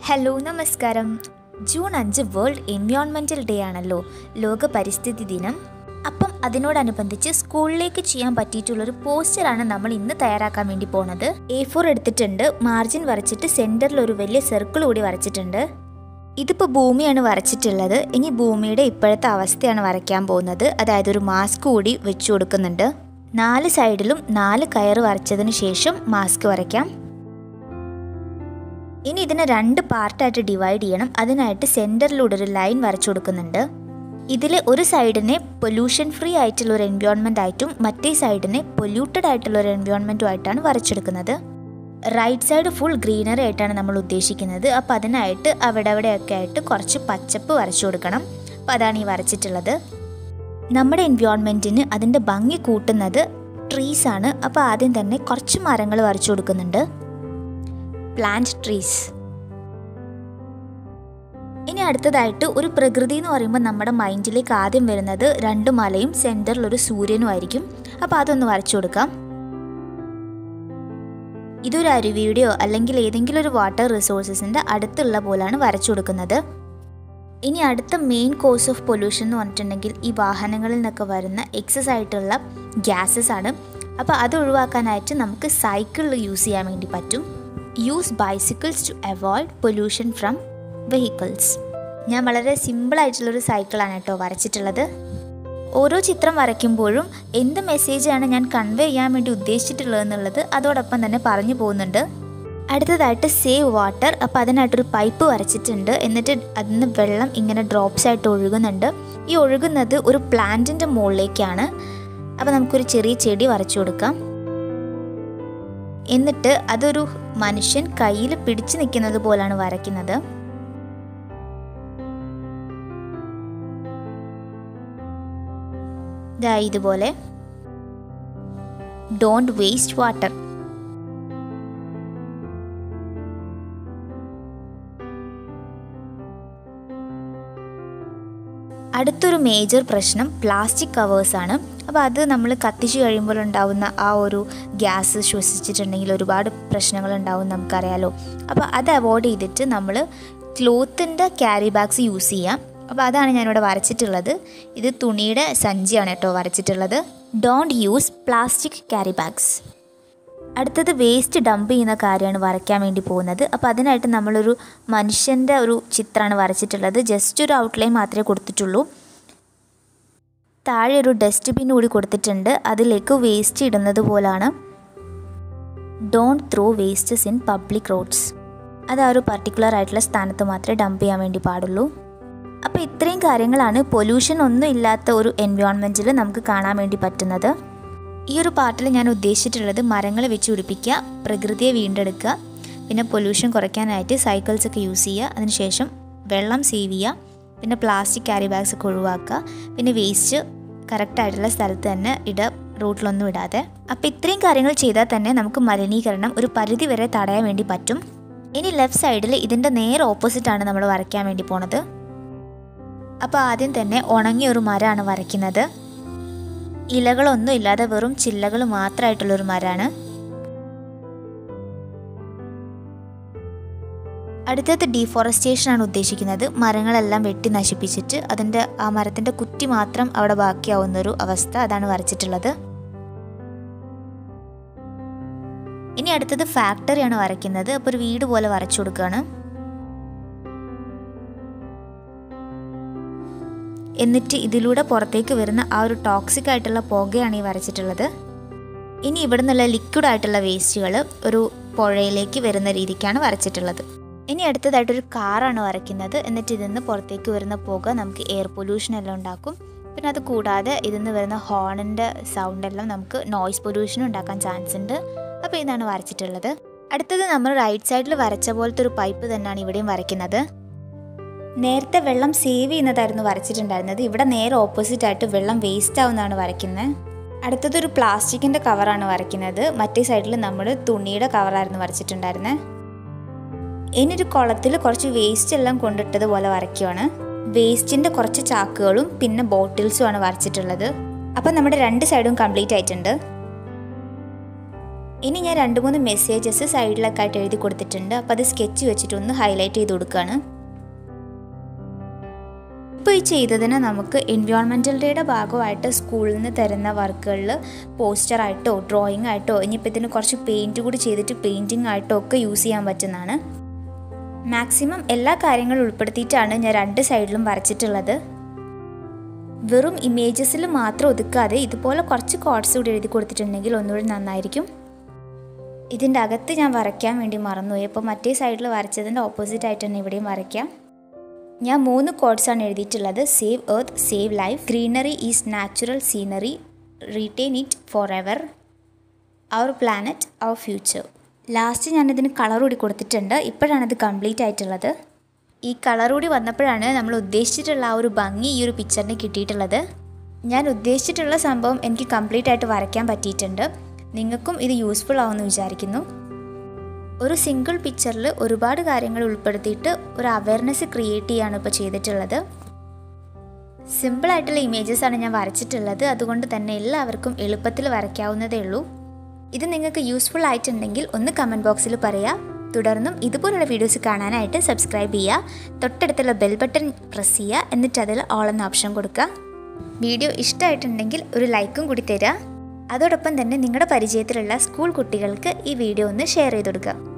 hello നമസ്കാരം June അഞ്ച് world environmental day ആണല്ലോ ലോക പരിസ്ഥിതി ദിനം അപ്പം അതിനോടനുബന്ധിച്ച് സ്കൂളിലേക്ക് ചെയ്യാൻ പറ്റിയിട്ടുള്ളൊരു പോസ്റ്ററാണ് നമ്മൾ ഇന്ന് തയ്യാറാക്കാൻ വേണ്ടി പോണത് എ ഫോർ എടുത്തിട്ടുണ്ട് മാർജിൻ വരച്ചിട്ട് സെൻറ്ററിൽ ഒരു വലിയ സർക്കിൾ കൂടി വരച്ചിട്ടുണ്ട് ഇതിപ്പോൾ ഭൂമിയാണ് വരച്ചിട്ടുള്ളത് ഇനി ഭൂമിയുടെ ഇപ്പോഴത്തെ അവസ്ഥയാണ് വരയ്ക്കാൻ പോകുന്നത് അതായത് ഒരു മാസ്ക് കൂടി വെച്ചു കൊടുക്കുന്നുണ്ട് നാല് സൈഡിലും നാല് കയറ് വരച്ചതിന് ശേഷം മാസ്ക് വരയ്ക്കാം ഇനി ഇതിനെ രണ്ട് പാർട്ടായിട്ട് ഡിവൈഡ് ചെയ്യണം അതിനായിട്ട് സെൻറ്ററിലൂടെ ഒരു ലൈൻ വരച്ചു കൊടുക്കുന്നുണ്ട് ഇതിൽ ഒരു സൈഡിനെ പൊല്യൂഷൻ ഫ്രീ ആയിട്ടുള്ള ഒരു എൻവയോൺമെൻ്റ് ആയിട്ടും മറ്റേ സൈഡിനെ പൊല്യൂട്ടഡ് ആയിട്ടുള്ള ഒരു എൻവയോൺമെൻറ്റും ആയിട്ടാണ് വരച്ചെടുക്കുന്നത് റൈറ്റ് സൈഡ് ഫുൾ ഗ്രീനറി ആയിട്ടാണ് നമ്മൾ ഉദ്ദേശിക്കുന്നത് അപ്പോൾ അതിനായിട്ട് അവിടെ അവിടെയൊക്കെ ആയിട്ട് കുറച്ച് പച്ചപ്പ് വരച്ചു കൊടുക്കണം അപ്പോൾ അതാണ് ഈ വരച്ചിട്ടുള്ളത് നമ്മുടെ എൻവയോൺമെൻറ്റിന് അതിൻ്റെ ഭംഗി കൂട്ടുന്നത് ട്രീസ് ആണ് അപ്പോൾ ആദ്യം തന്നെ കുറച്ച് മരങ്ങൾ വരച്ചു കൊടുക്കുന്നുണ്ട് പ്ലാന്റ് ട്രീസ് ഇനി അടുത്തതായിട്ട് ഒരു പ്രകൃതി എന്ന് പറയുമ്പോൾ നമ്മുടെ മൈൻഡിലേക്ക് ആദ്യം വരുന്നത് രണ്ട് മലയും സെൻറ്ററിൽ ഒരു സൂര്യനും ആയിരിക്കും അപ്പോൾ അതൊന്ന് വരച്ചു കൊടുക്കാം ഇതൊരു അരുവിയുടെയോ അല്ലെങ്കിൽ ഏതെങ്കിലും ഒരു വാട്ടർ റിസോഴ്സസിൻ്റെ അടുത്തുള്ള പോലാണ് വരച്ചു കൊടുക്കുന്നത് ഇനി അടുത്ത മെയിൻ കോസ് ഓഫ് പൊല്യൂഷൻ എന്ന് പറഞ്ഞിട്ടുണ്ടെങ്കിൽ ഈ വാഹനങ്ങളിൽ നിന്നൊക്കെ വരുന്ന എക്സസ് ആയിട്ടുള്ള ഗ്യാസസ് ആണ് അപ്പോൾ അത് ഒഴിവാക്കാനായിട്ട് നമുക്ക് സൈക്കിൾ യൂസ് ചെയ്യാൻ വേണ്ടി പറ്റും use bicycles to avoid pollution from vehicles ഞാൻ വളരെ സിമ്പിളായിട്ടുള്ളൊരു സൈക്കിളാണ് കേട്ടോ വരച്ചിട്ടുള്ളത് ഓരോ ചിത്രം വരയ്ക്കുമ്പോഴും എന്ത് മെസ്സേജാണ് ഞാൻ കൺവേ ചെയ്യാൻ വേണ്ടി ഉദ്ദേശിച്ചിട്ടുള്ളത് എന്നുള്ളത് അതോടൊപ്പം തന്നെ പറഞ്ഞു പോകുന്നുണ്ട് അടുത്തതായിട്ട് സേവ് വാട്ടർ അപ്പോൾ അതിനായിട്ടൊരു പൈപ്പ് വരച്ചിട്ടുണ്ട് എന്നിട്ട് അതിൽ നിന്ന് വെള്ളം ഇങ്ങനെ ഡ്രോപ്സ് ആയിട്ട് ഒഴുകുന്നുണ്ട് ഈ ഒഴുകുന്നത് ഒരു പ്ലാന്റിൻ്റെ മുകളിലേക്കാണ് അപ്പോൾ നമുക്കൊരു ചെറിയ ചെടി വരച്ചു കൊടുക്കാം എന്നിട്ട് അതൊരു മനുഷ്യൻ കയ്യിൽ പിടിച്ചു നിൽക്കുന്നത് പോലാണ് വരയ്ക്കുന്നത് ദാ ഇതുപോലെ ഡോണ്ട് വേസ്റ്റ് വാട്ടർ അടുത്തൊരു മേജർ പ്രശ്നം പ്ലാസ്റ്റിക് കവേഴ്സാണ് അപ്പോൾ അത് നമ്മൾ കത്തിച്ച് കഴിയുമ്പോൾ ഉണ്ടാവുന്ന ആ ഒരു ഗ്യാസ് ശ്വസിച്ചിട്ടുണ്ടെങ്കിൽ ഒരുപാട് പ്രശ്നങ്ങൾ ഉണ്ടാവും നമുക്കറിയാലോ അപ്പോൾ അത് അവോയ്ഡ് ചെയ്തിട്ട് നമ്മൾ ക്ലോത്തിൻ്റെ ക്യാരി ബാഗ്സ് യൂസ് ചെയ്യാം അപ്പോൾ അതാണ് ഞാനിവിടെ വരച്ചിട്ടുള്ളത് ഇത് തുണിയുടെ സഞ്ചിയാണ് കേട്ടോ വരച്ചിട്ടുള്ളത് don't use plastic carry bags അടുത്തത് വേസ്റ്റ് ഡംപ് ചെയ്യുന്ന കാര്യമാണ് വരയ്ക്കാൻ വേണ്ടി പോകുന്നത് അപ്പോൾ അതിനായിട്ട് നമ്മളൊരു മനുഷ്യൻ്റെ ഒരു ചിത്രമാണ് വരച്ചിട്ടുള്ളത് ജസ്റ്റ് ഒരു ഔട്ട്ലൈൻ മാത്രമേ കൊടുത്തിട്ടുള്ളൂ താഴെ ഒരു ഡസ്റ്റ്ബിൻ കൂടി കൊടുത്തിട്ടുണ്ട് അതിലേക്ക് വേസ്റ്റ് ഇടുന്നത് പോലാണ് don't throw wastes in public roads അത് ആ ഒരു പർട്ടിക്കുലർ ആയിട്ടുള്ള സ്ഥാനത്ത് മാത്രമേ ഡംപ് ചെയ്യാൻ വേണ്ടി പാടുള്ളൂ അപ്പോൾ ഇത്രയും കാര്യങ്ങളാണ് പൊല്യൂഷൻ ഒന്നും ഇല്ലാത്ത ഒരു എൻവയോൺമെൻറ്റിൽ നമുക്ക് കാണാൻ വേണ്ടി പറ്റുന്നത് ഈ ഒരു പാർട്ടിൽ ഞാൻ ഉദ്ദേശിച്ചിട്ടുള്ളത് മരങ്ങൾ വെച്ച് പിടിപ്പിക്കുക പ്രകൃതിയെ വീണ്ടെടുക്കുക പിന്നെ പൊല്യൂഷൻ കുറയ്ക്കാനായിട്ട് സൈക്കിൾസ് ഒക്കെ യൂസ് ചെയ്യുക അതിനുശേഷം വെള്ളം സേവ് ചെയ്യുക പിന്നെ പ്ലാസ്റ്റിക് ക്യാരി ബാഗ്സ് ഒക്കെ ഒഴിവാക്കുക പിന്നെ വേസ്റ്റ് കറക്റ്റായിട്ടുള്ള സ്ഥലത്ത് തന്നെ ഇടുക റൂട്ടിലൊന്നും ഇടാതെ അപ്പോൾ ഇത്രയും കാര്യങ്ങൾ ചെയ്താൽ തന്നെ നമുക്ക് മലിനീകരണം ഒരു പരിധി വരെ തടയാൻ വേണ്ടി പറ്റും ഇനി ലെഫ്റ്റ് സൈഡിൽ ഇതിൻ്റെ നേരെ ഓപ്പോസിറ്റാണ് നമ്മൾ വരയ്ക്കാൻ വേണ്ടി പോണത് അപ്പോൾ ആദ്യം തന്നെ ഉണങ്ങിയ ഒരു മരമാണ് വരയ്ക്കുന്നത് ഇലകളൊന്നും ഇല്ലാതെ വെറും ചില്ലകൾ മാത്രമായിട്ടുള്ളൊരു മരമാണ് അടുത്തത് ഡീഫോറസ്റ്റേഷൻ ആണ് ഉദ്ദേശിക്കുന്നത് മരങ്ങളെല്ലാം വെട്ടി നശിപ്പിച്ചിട്ട് അതിൻ്റെ ആ മരത്തിൻ്റെ കുറ്റി മാത്രം അവിടെ ബാക്കിയാവുന്ന ഒരു അവസ്ഥ അതാണ് വരച്ചിട്ടുള്ളത് ഇനി അടുത്തത് ഫാക്ടറിയാണ് വരയ്ക്കുന്നത് അപ്പോൾ ഒരു വീട് പോലെ വരച്ചു കൊടുക്കുകയാണ് എന്നിട്ട് ഇതിലൂടെ പുറത്തേക്ക് വരുന്ന ആ ഒരു ടോക്സിക് ആയിട്ടുള്ള പുകയാണ് ഈ വരച്ചിട്ടുള്ളത് ഇനി ഇവിടെ നിന്നുള്ള ലിക്വിഡ് ആയിട്ടുള്ള വേസ്റ്റുകൾ ഒരു പുഴയിലേക്ക് വരുന്ന രീതിക്കാണ് വരച്ചിട്ടുള്ളത് ഇനി അടുത്തതായിട്ടൊരു കാറാണ് വരയ്ക്കുന്നത് എന്നിട്ട് ഇതിൽ നിന്ന് പുറത്തേക്ക് വരുന്ന പുക നമുക്ക് എയർ പൊല്യൂഷൻ എല്ലാം ഉണ്ടാക്കും പിന്നെ അത് കൂടാതെ ഇതിൽ നിന്ന് വരുന്ന ഹോണിൻ്റെ സൗണ്ടെല്ലാം നമുക്ക് നോയ്സ് പൊല്യൂഷൻ ഉണ്ടാക്കാൻ ചാൻസ് ഉണ്ട് അപ്പോൾ ഇതാണ് വരച്ചിട്ടുള്ളത് അടുത്തത് നമ്മൾ റൈറ്റ് സൈഡിൽ വരച്ച പോലത്തെ ഒരു പൈപ്പ് തന്നെയാണ് ഇവിടെയും വരയ്ക്കുന്നത് നേരത്തെ വെള്ളം സേവ് ചെയ്യുന്നതായിരുന്നു വരച്ചിട്ടുണ്ടായിരുന്നത് ഇവിടെ നേരെ ഓപ്പോസിറ്റ് ആയിട്ട് വെള്ളം വേസ്റ്റ് ആവുന്നതാണ് വരയ്ക്കുന്നത് അടുത്തതൊരു പ്ലാസ്റ്റിക്കിൻ്റെ കവറാണ് വരയ്ക്കുന്നത് മറ്റേ സൈഡിൽ നമ്മൾ തുണിയുടെ കവറായിരുന്നു വരച്ചിട്ടുണ്ടായിരുന്നത് ഇനിയൊരു കുളത്തിൽ കുറച്ച് വേസ്റ്റ് എല്ലാം കൊണ്ടിട്ടതുപോലെ വരയ്ക്കുവാണ് വേസ്റ്റിൻ്റെ കുറച്ച് ചാക്കുകളും പിന്നെ ബോട്ടിൽസും ആണ് വരച്ചിട്ടുള്ളത് അപ്പം നമ്മുടെ രണ്ട് സൈഡും കംപ്ലീറ്റ് ആയിട്ടുണ്ട് ഇനി ഞാൻ രണ്ട് മൂന്ന് മെസ്സേജസ് സൈഡിലൊക്കെ ആയിട്ട് എഴുതി കൊടുത്തിട്ടുണ്ട് അപ്പോൾ അത് സ്കെച്ച് വെച്ചിട്ട് ഒന്ന് ഹൈലൈറ്റ് ചെയ്ത് കൊടുക്കുകയാണ് ഇപ്പോൾ ഈ ചെയ്തതിന് നമുക്ക് എൻവയോൺമെൻറ്റൽ ഡേയുടെ ഭാഗമായിട്ട് സ്കൂളിൽ നിന്ന് തരുന്ന വർക്കുകളിൽ പോസ്റ്ററായിട്ടോ ഡ്രോയിങ് ആയിട്ടോ ഇനിയിപ്പോൾ ഇതിന് കുറച്ച് പെയിൻറ്റ് കൂടി ചെയ്തിട്ട് പെയിൻറ്റിംഗ് ആയിട്ടോ ഒക്കെ യൂസ് ചെയ്യാൻ പറ്റുന്നതാണ് മാക്സിമം എല്ലാ കാര്യങ്ങളും ഉൾപ്പെടുത്തിയിട്ടാണ് ഞാൻ രണ്ട് സൈഡിലും വരച്ചിട്ടുള്ളത് വെറും ഇമേജസിൽ മാത്രം ഒതുക്കാതെ ഇതുപോലെ കുറച്ച് കോഡ്സ് കൂടി എഴുതി കൊടുത്തിട്ടുണ്ടെങ്കിൽ ഒന്നുകൂടി നന്നായിരിക്കും ഇതിൻ്റെ അകത്ത് ഞാൻ വരയ്ക്കാൻ വേണ്ടി മറന്നുപോയി അപ്പോൾ മറ്റേ സൈഡിൽ വരച്ചതിൻ്റെ ഓപ്പോസിറ്റ് ആയിട്ട് തന്നെ ഇവിടെയും വരയ്ക്കാം ഞാൻ മൂന്ന് കോഡ്സാണ് എഴുതിയിട്ടുള്ളത് save earth save life greenery is natural scenery retain it for ever our planet our future last ഞാനിതിന് കളർ കൂടി കൊടുത്തിട്ടുണ്ട് ഇപ്പോഴാണ് ഇത് കംപ്ലീറ്റ് ആയിട്ടുള്ളത് ഈ കളർ കൂടി വന്നപ്പോഴാണ് നമ്മൾ ഉദ്ദേശിച്ചിട്ടുള്ള ആ ഒരു ഭംഗി ഈ ഒരു പിക്ചറിന് കിട്ടിയിട്ടുള്ളത് ഞാൻ ഉദ്ദേശിച്ചിട്ടുള്ള സംഭവം എനിക്ക് കംപ്ലീറ്റ് ആയിട്ട് വരയ്ക്കാൻ പറ്റിയിട്ടുണ്ട് നിങ്ങൾക്കും ഇത് യൂസ്ഫുൾ ആവുമെന്ന് വിചാരിക്കുന്നു ഒരു സിംഗിൾ പിക്ചറിൽ ഒരുപാട് കാര്യങ്ങൾ ഉൾപ്പെടുത്തിയിട്ട് ഒരു അവയർനെസ് ക്രിയേറ്റ് ചെയ്യാണ് ഇപ്പോൾ ചെയ്തിട്ടുള്ളത് സിമ്പിളായിട്ടുള്ള ഇമേജസ് ആണ് ഞാൻ വരച്ചിട്ടുള്ളത് അതുകൊണ്ട് തന്നെ എല്ലാവർക്കും എളുപ്പത്തിൽ വരയ്ക്കാവുന്നതേ ഉള്ളൂ ഇത് നിങ്ങൾക്ക് യൂസ്ഫുൾ ആയിട്ടുണ്ടെങ്കിൽ ഒന്ന് കമൻറ്റ് ബോക്സിൽ പറയാം തുടർന്നും ഇതുപോലുള്ള വീഡിയോസ് കാണാനായിട്ട് സബ്സ്ക്രൈബ് ചെയ്യുക തൊട്ടടുത്തുള്ള ബെൽ ബട്ടൺ പ്രസ് ചെയ്യുക എന്നിട്ട് അതിൽ ഓൾ എന്ന ഓപ്ഷൻ കൊടുക്കുക വീഡിയോ ഇഷ്ടമായിട്ടുണ്ടെങ്കിൽ ഒരു ലൈക്കും കൂടി തരിക അതോടൊപ്പം തന്നെ നിങ്ങളുടെ പരിചയത്തിലുള്ള സ്കൂൾ കുട്ടികൾക്ക് ഈ വീഡിയോ ഒന്ന് ഷെയർ ചെയ്ത് കൊടുക്കുക